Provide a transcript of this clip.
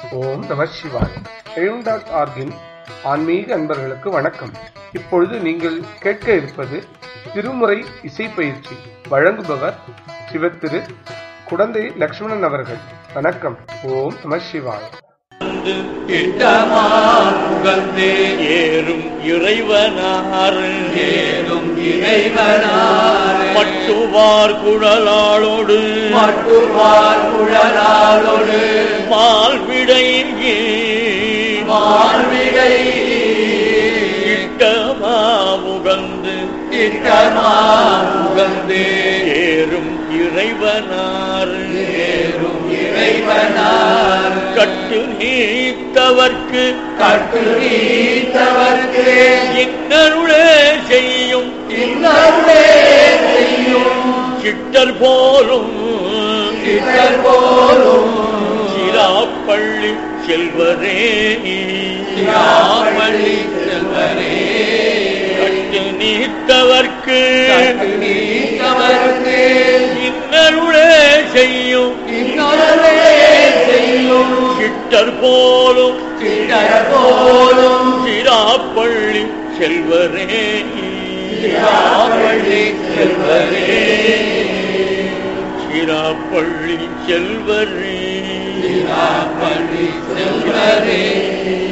ஓம் நம சிவாய் எழும் டாட் ஆர்கின் ஆன்மீக அன்பர்களுக்கு வணக்கம் இப்பொழுது நீங்கள் கேட்க இருப்பது திருமுறை இசை பயிற்சி வழங்குபவர் சிவத்திரு குடந்தை லக்ஷ்மணன் அவர்கள் வணக்கம் ஓம் நம சிவாய் இட்டமாகுகந்தே ஏறும் இறைவனார் ஏதும் இறைவனார் மட்டுவார் குழலாளோடு மட்டுவார் குழலாலொடு மால்விடை மார்விடை இட்டமாவுகந்து இட்டமாகுகந்தே ஏறும் இறைவனார் ஏதும் இறைவனார் கட்டு நீத்தவர்க்கு கட்டு நீத்தவர்க்கு இன்னருளே செய்யும் இன்னருளே செய்யும் சிட்டர் போலும் சித்தர் போலும் சிராப்பள்ளி செல்வரே சிராப்பள்ளி செல்வரே கட்டு நீத்தவர்க்கு கட்டு நீத்தவர்க்கு இன்னருளே செய்யும் இன்னொருளே செய்யும் சிட்டர் போலும் சித்தர் போலும் சிராப்பள்ளி செல்வரே சிராப்பள்ளி செல்வரே சிராப்பள்ளி செல்வரே சிராப்பள்ளி செல்வரே